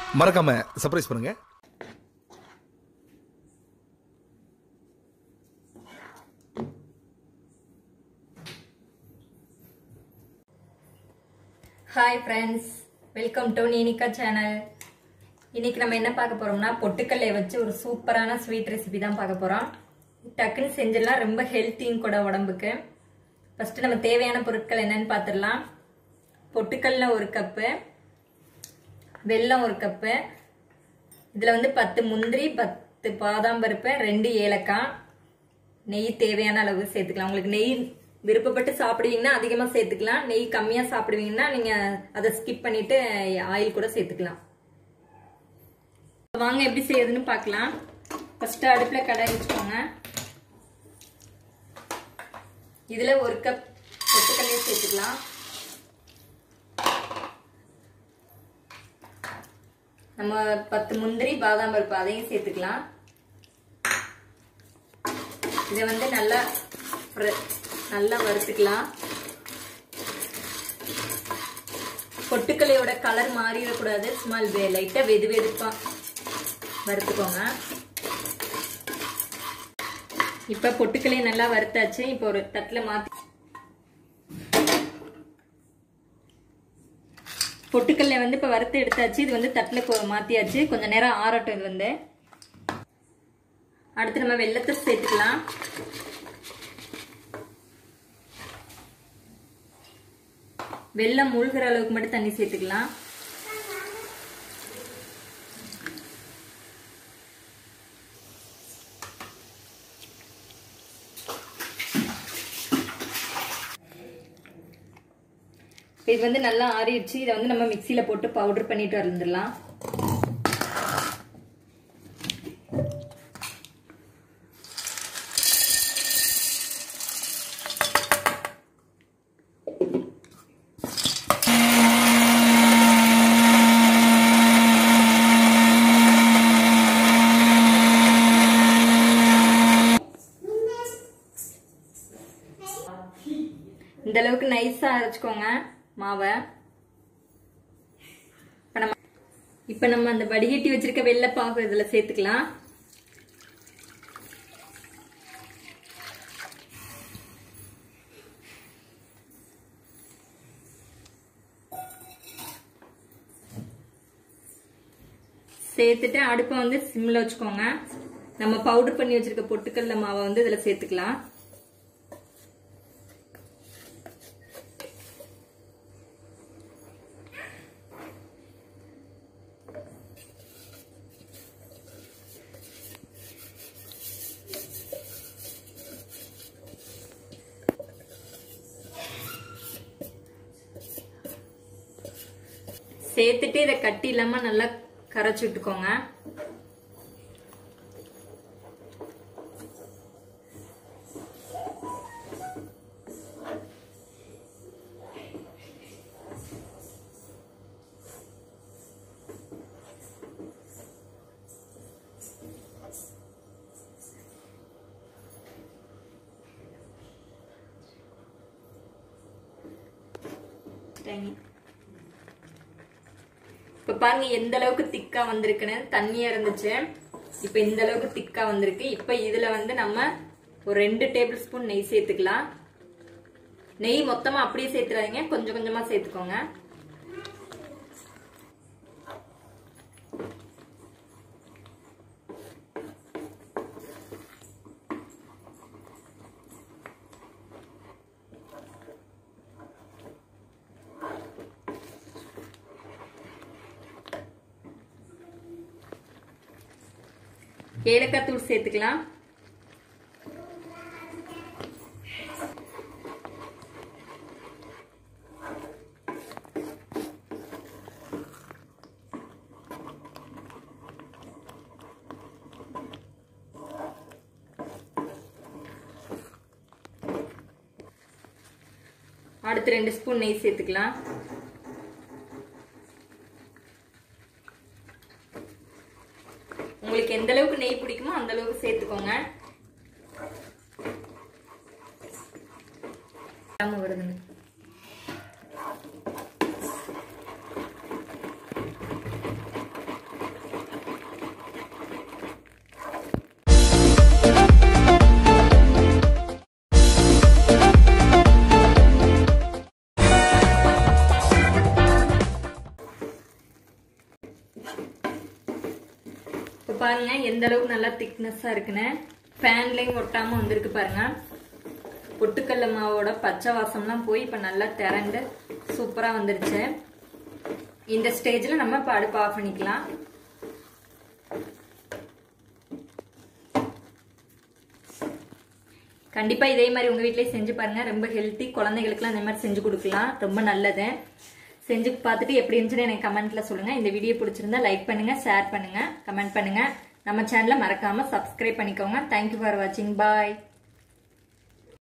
மறக்காம சர்ப்ரைஸ் பண்ணுங்க hi friends welcome to Neenika channel இன்னைக்கு நம்ம என்ன பார்க்க போறோம்னா பொட்டுக்கல்லையை வச்சு ஒரு சூப்பரான ஸ்வீட் ரெசிபி தான் பார்க்க போறோம் டக்குன்னு செஞ்சிடலாம் ரொம்ப ஹெல்த்தியும் கூட உடம்புக்கு ஃபர்ஸ்ட் நம்ம தேவையான பொருட்கள் என்னன்னு பார்த்துடலாம் பொட்டுக்கல்ல ஒரு கப்பு வெல்லம் ஒரு கப்பு இதில் வந்து பத்து முந்திரி பத்து பாதாம் பருப்பு ரெண்டு ஏலக்காய் நெய் தேவையான அளவு சேர்த்துக்கலாம் உங்களுக்கு நெய் விருப்பப்பட்டு சாப்பிடுவீங்கன்னா அதிகமாக சேர்த்துக்கலாம் நெய் கம்மியாக சாப்பிடுவீங்கன்னா நீங்கள் அதை ஸ்கிப் பண்ணிட்டு ஆயில் கூட சேர்த்துக்கலாம் வாங்க எப்படி செய்யுதுன்னு பார்க்கலாம் ஃபர்ஸ்ட் அடுப்பில் கடாய் வச்சுக்கோங்க இதில் ஒரு கப் பொட்டுக்கல்லையும் சேர்த்துக்கலாம் நம்ம பத்து முந்திரி பாதாம் பருப்பு அதையும் சேர்த்துக்கலாம் இதை வந்து நல்லா நல்லா வறுத்துக்கலாம் பொட்டுக்கலையோட கலர் மாறிடக்கூடாது ஸ்மால் வே லைட்டாக வெது வெதுப்பா வறுத்துக்கோங்க இப்போ பொட்டுக்கலையை நல்லா வறுத்தாச்சு இப்போ ஒரு தட்டில் மாற்றி பொட்டுக்கல்லை வந்து இப்போ வறுத்து எடுத்தாச்சு இது வந்து தட்டில் மாற்றியாச்சு கொஞ்சம் நேரம் ஆறட்டும் இது வந்து அடுத்து நம்ம வெள்ளத்தை சேர்த்துக்கலாம் வெள்ளம் மூழ்கிற அளவுக்கு மட்டும் தண்ணி சேர்த்துக்கலாம் இது வந்து நல்லா ஆறிடுச்சு இதை வந்து நம்ம மிக்சியில போட்டு பவுடர் பண்ணிட்டு வந்துடலாம் இந்த அளவுக்கு நைஸா அரைச்சுக்கோங்க மாவை இப்ப நம்ம இப்ப நம்ம அந்த வடிகட்டி வச்சிருக்க வெள்ளை பாகு இதுல சேர்த்துக்கலாம் சேர்த்துட்டு அடுப்பை வந்து சிம்ல வச்சுக்கோங்க நம்ம பவுடர் பண்ணி வச்சிருக்க பொட்டுக்கல்ல மாவை வந்து இதுல சேர்த்துக்கலாம் சேர்த்துட்டு இதை கட்டி இல்லாம நல்லா கரைச்சி விட்டுக்கோங்க தேங்க்யூ இப்ப பாருங்க எந்த அளவுக்கு திக்கா வந்திருக்குன்னு தண்ணியா இருந்துச்சு இப்ப இந்த அளவுக்கு திக்கா வந்திருக்கு இப்ப இதுல வந்து நம்ம ஒரு ரெண்டு டேபிள் ஸ்பூன் நெய் சேர்த்துக்கலாம் நெய் மொத்தமா அப்படியே சேர்த்துறாதீங்க கொஞ்சம் கொஞ்சமா சேர்த்துக்கோங்க ஏலக்காய் தூள் சேர்த்துக்கலாம் அடுத்து ரெண்டு ஸ்பூன் நெய் சேர்த்துக்கலாம் உங்களுக்கு எந்த அளவுக்கு நெய் பிடிக்குமோ அந்த அளவுக்கு சேர்த்துக்கோங்க வருதுங்க பாருங்க எந்த அளவுக்கு நல்லா திக்னஸா இருக்குன்னு ஃபேன்லயும் ஒட்டாம வந்திருக்கு பாருங்க பொட்டுக்கடல மாவோட பச்சை வாசம்லாம் போய் இப்ப நல்லா திரண்டு சூப்பரா வந்துருச்சு இந்த ஸ்டேஜ்ல நம்ம இப்ப அடுப்பு ஆஃப் பண்ணிக்கலாம் கண்டிப்பா இதே மாதிரி உங்க வீட்லயே செஞ்சு பாருங்க ரொம்ப ஹெல்த்தி குழந்தைகளுக்குலாம் இந்த மாதிரி செஞ்சு கொடுக்கலாம் ரொம்ப நல்லது செஞ்சு பார்த்துட்டு எப்படி இருந்துச்சுன்னு எனக்கு கமெண்ட்ல சொல்லுங்க இந்த வீடியோ பிடிச்சிருந்தா லைக் பண்ணுங்க ஷேர் பண்ணுங்க கமெண்ட் பண்ணுங்க நம்ம சேனலை மறக்காம சப்ஸ்கிரைப் பண்ணிக்கோங்க தேங்க்யூ ஃபார் வாட்சிங் பாய்